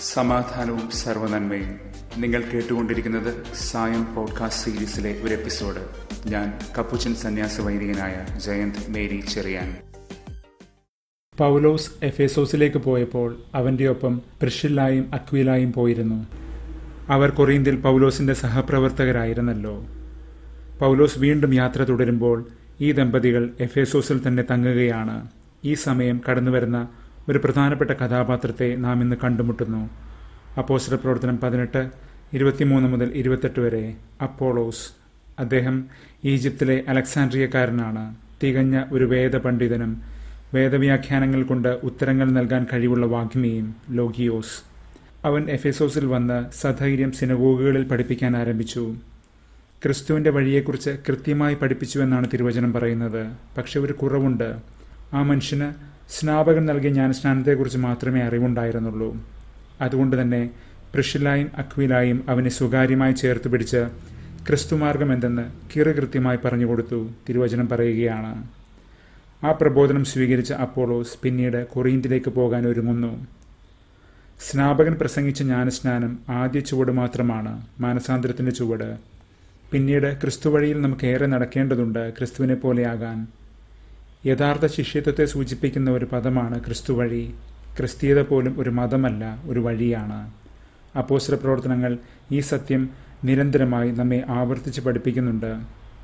സമാധാനവും സർവനന്മയും നിങ്ങൾ കേട്ടുകൊണ്ടിരിക്കുന്നത് സായം പോഡ്കാസ്റ്റ് സീരീസിലെ ഒരു എപ്പിസോഡ് ഞാൻ കപ്പുച്ചൻ സന്യാസ വൈദികനായ ജയന്ത് മേരി ചെറിയാൻ പൗലോസ് എഫേസോസിലേക്ക് പോയപ്പോൾ അവന്റെ ഒപ്പം പ്രിഷില്ലായും അക്വിലായും പോയിരുന്നു അവർ കൊറിയന്തിൽ പൗലോസിന്റെ സഹപ്രവർത്തകരായിരുന്നല്ലോ പൗലോസ് വീണ്ടും യാത്ര തുടരുമ്പോൾ ഈ ദമ്പതികൾ എഫേസോസിൽ തന്നെ തങ്ങുകയാണ് ഈ സമയം കടന്നുവരുന്ന ഒരു പ്രധാനപ്പെട്ട കഥാപാത്രത്തെ നാം ഇന്ന് കണ്ടുമുട്ടുന്നു അപ്പോസ്റ്റർ പ്രവർത്തനം പതിനെട്ട് ഇരുപത്തിമൂന്ന് മുതൽ ഇരുപത്തെട്ട് വരെ അപ്പോളോസ് അദ്ദേഹം ഈജിപ്തിലെ അലക്സാൻഡ്രിയക്കാരനാണ് തികഞ്ഞ ഒരു വേദപണ്ഡിതനും വേദവ്യാഖ്യാനങ്ങൾ കൊണ്ട് ഉത്തരങ്ങൾ നൽകാൻ കഴിവുള്ള വാഗ്മിയും ലോഗിയോസ് അവൻ എഫേസോസിൽ വന്ന് സധൈര്യം സിനഗോഗുകളിൽ പഠിപ്പിക്കാൻ ആരംഭിച്ചു ക്രിസ്തുവിന്റെ വഴിയെക്കുറിച്ച് കൃത്യമായി പഠിപ്പിച്ചുവെന്നാണ് തിരുവചനം പറയുന്നത് പക്ഷെ ഒരു കുറവുണ്ട് ആ മനുഷ്യന് സ്നാപകൻ നൽകിയ ജ്ഞാനസ്നാനത്തെക്കുറിച്ച് മാത്രമേ അറിവുണ്ടായിരുന്നുള്ളൂ അതുകൊണ്ട് തന്നെ പ്രിഷിലായും അക്വിലായും അവനെ സ്വകാര്യമായി ചേർത്ത് പിടിച്ച് ക്രിസ്തുമാർഗം എന്തെന്ന് കിറു കൃത്യമായി പറഞ്ഞുകൊടുത്തു തിരുവചനം പറയുകയാണ് ആ പ്രബോധനം സ്വീകരിച്ച അപ്പോളോസ് പിന്നീട് കൊറിയന്റിലേക്ക് പോകാൻ ഒരുങ്ങുന്നു സ്നാപകൻ പ്രസംഗിച്ച ജ്ഞാനസ്നാനം ആദ്യ ചുവട് മാത്രമാണ് മാനസാന്തരത്തിന്റെ ചുവട് പിന്നീട് ക്രിസ്തു വഴിയിൽ നമുക്ക് ഏറെ നടക്കേണ്ടതുണ്ട് ക്രിസ്തുവിനെ പോലെയാകാൻ യഥാർത്ഥ ശിഷ്യത്വത്തെ സൂചിപ്പിക്കുന്ന ഒരു പദമാണ് ക്രിസ്തു വഴി ക്രിസ്തീയത പോലും ഒരു മതമല്ല ഒരു വഴിയാണ് അപ്പോസ്റ്റർ പ്രവർത്തനങ്ങൾ ഈ സത്യം നിരന്തരമായി നമ്മെ ആവർത്തിച്ച് പഠിപ്പിക്കുന്നുണ്ട്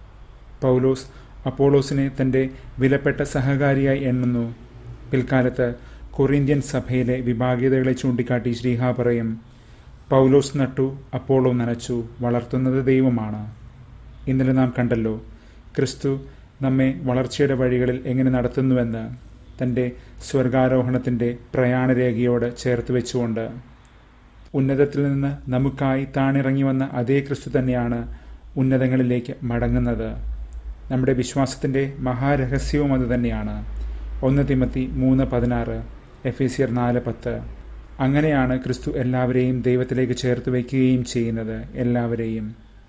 പൗലോസ് അപ്പോളോസിനെ തന്റെ വിലപ്പെട്ട സഹകാരിയായി എണ്ണുന്നു പിൽക്കാലത്ത് കൊറിന്ത്യൻ സഭയിലെ വിഭാഗീയതകളെ ചൂണ്ടിക്കാട്ടി ശ്രീഹ പറയും പൗലോസ് നട്ടു അപ്പോളോ നനച്ചു വളർത്തുന്നത് ദൈവമാണ് ഇന്നലെ നാം കണ്ടല്ലോ ക്രിസ്തു നമ്മെ വളർച്ചയുടെ വഴികളിൽ എങ്ങനെ നടത്തുന്നുവെന്ന് തൻ്റെ സ്വർഗാരോഹണത്തിൻ്റെ പ്രയാണരേഖയോട് ചേർത്ത് വെച്ചുകൊണ്ട് ഉന്നതത്തിൽ നിന്ന് നമുക്കായി താണിറങ്ങി വന്ന അതേ ക്രിസ്തു തന്നെയാണ് ഉന്നതങ്ങളിലേക്ക് മടങ്ങുന്നത് നമ്മുടെ വിശ്വാസത്തിൻ്റെ മഹാരഹസ്യവും അത് തന്നെയാണ് ഒന്ന് തിമത്തി മൂന്ന് പതിനാറ് എഫ് എ സിയർ നാല് പത്ത് അങ്ങനെയാണ് ക്രിസ്തു എല്ലാവരെയും ദൈവത്തിലേക്ക് ചേർത്ത് വയ്ക്കുകയും ചെയ്യുന്നത് എല്ലാവരെയും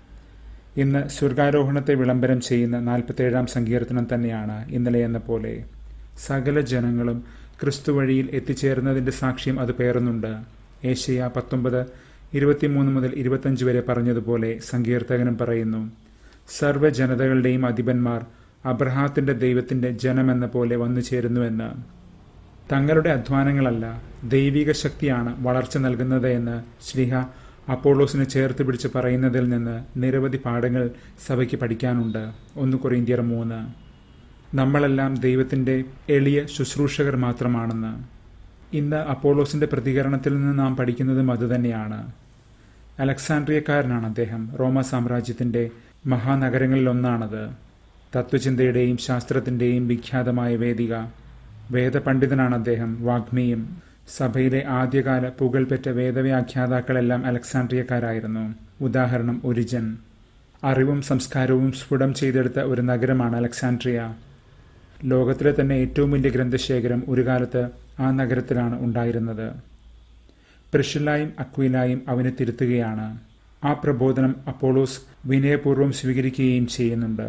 ഇന്ന് സ്വർഗാരോഹണത്തെ വിളംബരം ചെയ്യുന്ന നാൽപ്പത്തേഴാം സങ്കീർത്തനം തന്നെയാണ് ഇന്നലെ എന്ന പോലെ സകല ജനങ്ങളും ക്രിസ്തു വഴിയിൽ എത്തിച്ചേർന്നതിന്റെ സാക്ഷ്യം അത് പേറുന്നുണ്ട് ഏഷ്യ പത്തൊമ്പത് ഇരുപത്തിമൂന്ന് മുതൽ ഇരുപത്തഞ്ച് വരെ പറഞ്ഞതുപോലെ സങ്കീർത്തകനും പറയുന്നു സർവ്വജനതകളുടെയും അധിപന്മാർ അബ്രഹാത്തിന്റെ ദൈവത്തിന്റെ ജനമെന്ന പോലെ വന്നു ചേരുന്നുവെന്ന് തങ്ങളുടെ അധ്വാനങ്ങളല്ല ദൈവിക ശക്തിയാണ് വളർച്ച നൽകുന്നത് എന്ന് ശ്രീഹ അപ്പോളോസിനെ ചേർത്ത് പിടിച്ച് പറയുന്നതിൽ നിന്ന് നിരവധി പാഠങ്ങൾ സഭയ്ക്ക് പഠിക്കാനുണ്ട് ഒന്ന് കൊറിന്ത്യർ മൂന്ന് നമ്മളെല്ലാം ദൈവത്തിന്റെ എളിയ ശുശ്രൂഷകർ മാത്രമാണെന്ന് ഇന്ന് അപ്പോളോസിന്റെ പ്രതികരണത്തിൽ നിന്ന് നാം പഠിക്കുന്നതും അതുതന്നെയാണ് അലക്സാൻഡ്രിയക്കാരനാണ് അദ്ദേഹം റോമ സാമ്രാജ്യത്തിന്റെ മഹാനഗരങ്ങളിലൊന്നാണത് തത്വചിന്തയുടെയും ശാസ്ത്രത്തിന്റെയും വിഖ്യാതമായ വേദിക വേദപണ്ഡിതനാണ് അദ്ദേഹം വാഗ്മിയും സഭയിലെ ആദ്യകാല പുകൾപെറ്റ വേദവ്യാഖ്യാതാക്കളെല്ലാം അലക്സാൻഡ്രിയക്കാരായിരുന്നു ഉദാഹരണം ഒരിജൻ അറിവും സംസ്കാരവും സ്ഫുടം ചെയ്തെടുത്ത ഒരു നഗരമാണ് അലക്സാൻഡ്രിയ ലോകത്തിലെ തന്നെ ഏറ്റവും വലിയ ഗ്രന്ഥശേഖരം ഒരു കാലത്ത് ആ നഗരത്തിലാണ് ഉണ്ടായിരുന്നത് പ്രിഷില്ലായും അക്വിലായും അവനെ തിരുത്തുകയാണ് ആ പ്രബോധനം അപ്പോളോസ് വിനയപൂർവ്വം സ്വീകരിക്കുകയും ചെയ്യുന്നുണ്ട്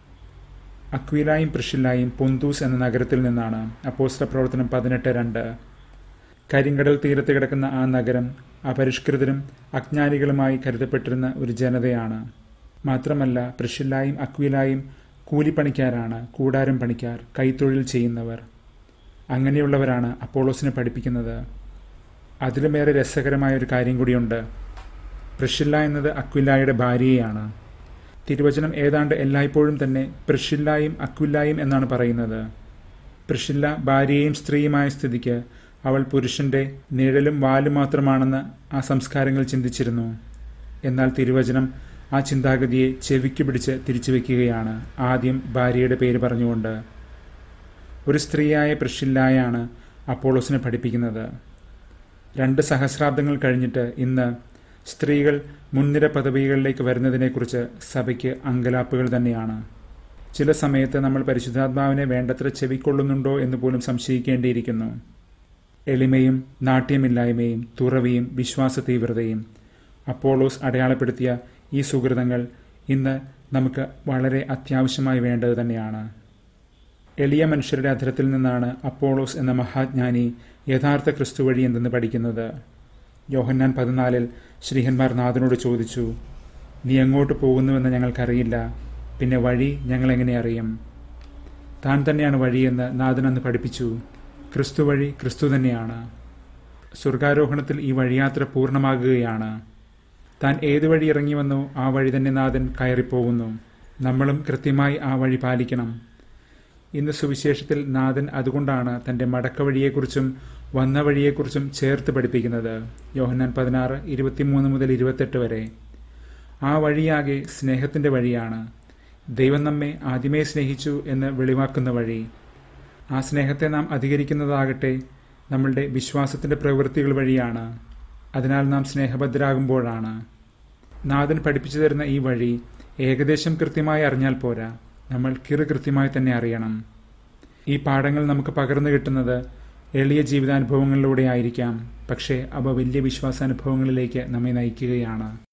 അക്വിലായും പ്രിഷില്ലായും പൊന്തൂസ് എന്ന നഗരത്തിൽ നിന്നാണ് അപ്പോസ്റ്റ പ്രവർത്തനം പതിനെട്ട് രണ്ട് കരിങ്കടൽ തീരത്ത് കിടക്കുന്ന ആ നഗരം അപരിഷ്കൃതരും അജ്ഞാനികളുമായി കരുതപ്പെട്ടിരുന്ന ഒരു ജനതയാണ് മാത്രമല്ല പ്രിഷില്ലായും അക്വിലായും കൂലിപ്പണിക്കാരാണ് കൂടാരം പണിക്കാർ കൈത്തൊഴിൽ ചെയ്യുന്നവർ അങ്ങനെയുള്ളവരാണ് അപ്പോളോസിനെ പഠിപ്പിക്കുന്നത് അതിലുമേറെ രസകരമായ ഒരു കാര്യം കൂടിയുണ്ട് പ്രിഷില്ല എന്നത് അക്വില്ലായുടെ ഭാര്യയാണ് തിരുവചനം ഏതാണ്ട് എല്ലായ്പ്പോഴും തന്നെ പ്രിഷില്ലായും അക്വില്ലായും എന്നാണ് പറയുന്നത് പ്രിഷില്ല ഭാര്യയും സ്ത്രീയുമായ സ്ഥിതിക്ക് അവൾ പുരുഷന്റെ നിഴലും വാലും മാത്രമാണെന്ന് ആ സംസ്കാരങ്ങൾ ചിന്തിച്ചിരുന്നു എന്നാൽ തിരുവചനം ആ ചിന്താഗതിയെ ചെവിക്ക് പിടിച്ച് തിരിച്ചു വയ്ക്കുകയാണ് ആദ്യം ഭാര്യയുടെ പേര് പറഞ്ഞുകൊണ്ട് ഒരു സ്ത്രീയായ പ്രഷില്ലായാണ് അപ്പോളോസിനെ പഠിപ്പിക്കുന്നത് രണ്ട് സഹസ്രാബ്ദങ്ങൾ കഴിഞ്ഞിട്ട് ഇന്ന് സ്ത്രീകൾ മുൻനിര പദവികളിലേക്ക് വരുന്നതിനെക്കുറിച്ച് സഭയ്ക്ക് അങ്കലാപ്പുകൾ തന്നെയാണ് ചില സമയത്ത് നമ്മൾ പരിശുദ്ധാത്മാവിനെ വേണ്ടത്ര ചെവിക്കൊള്ളുന്നുണ്ടോ എന്ന് പോലും സംശയിക്കേണ്ടിയിരിക്കുന്നു എളിമയും നാട്യമില്ലായ്മയും തുറവിയും വിശ്വാസ തീവ്രതയും അപ്പോളോസ് അടയാളപ്പെടുത്തിയ ഈ സുഹൃതങ്ങൾ ഇന്ന് നമുക്ക് വളരെ അത്യാവശ്യമായി വേണ്ടത് തന്നെയാണ് എളിയ മനുഷ്യരുടെ അധരത്തിൽ നിന്നാണ് അപ്പോളോസ് എന്ന മഹാജ്ഞാനി യഥാർത്ഥ ക്രിസ്തു വഴി എന്തെന്ന് പഠിക്കുന്നത് യോഹന്നാൻ പതിനാലിൽ ശ്രീഹന്മാർ നാഥനോട് ചോദിച്ചു നീ എങ്ങോട്ട് പോകുന്നുവെന്ന് ഞങ്ങൾക്കറിയില്ല പിന്നെ വഴി ഞങ്ങളെങ്ങനെ അറിയും താൻ തന്നെയാണ് വഴിയെന്ന് നാഥൻ അന്ന് പഠിപ്പിച്ചു ക്രിസ്തു വഴി ക്രിസ്തു തന്നെയാണ് സ്വർഗാരോഹണത്തിൽ ഈ വഴിയാത്ര പൂർണ്ണമാകുകയാണ് താൻ ഏതു വഴി ഇറങ്ങിവന്നോ ആ വഴി തന്നെ നാഥൻ കയറിപ്പോകുന്നു നമ്മളും കൃത്യമായി ആ വഴി പാലിക്കണം ഇന്ന് സുവിശേഷത്തിൽ നാഥൻ അതുകൊണ്ടാണ് തന്റെ മടക്ക വഴിയെക്കുറിച്ചും വന്ന വഴിയെക്കുറിച്ചും ചേർത്ത് പഠിപ്പിക്കുന്നത് യോഹന്നാൻ പതിനാറ് ഇരുപത്തിമൂന്ന് മുതൽ ഇരുപത്തെട്ട് വരെ ആ വഴിയാകെ സ്നേഹത്തിന്റെ വഴിയാണ് ദൈവം നമ്മെ ആദ്യമേ സ്നേഹിച്ചു എന്ന് വെളിവാക്കുന്ന വഴി ആ സ്നേഹത്തെ നാം അധികരിക്കുന്നതാകട്ടെ നമ്മളുടെ വിശ്വാസത്തിന്റെ പ്രവൃത്തികൾ വഴിയാണ് അതിനാൽ നാം സ്നേഹബദ്ധരാകുമ്പോഴാണ് നാഥൻ പഠിപ്പിച്ചു തരുന്ന ഈ വഴി ഏകദേശം കൃത്യമായി അറിഞ്ഞാൽ പോരാ നമ്മൾ കിറു കൃത്യമായി തന്നെ അറിയണം ഈ പാഠങ്ങൾ നമുക്ക് പകർന്നു കിട്ടുന്നത് എളിയ ജീവിതാനുഭവങ്ങളിലൂടെ ആയിരിക്കാം പക്ഷേ അവ വലിയ വിശ്വാസാനുഭവങ്ങളിലേക്ക് നമ്മെ നയിക്കുകയാണ്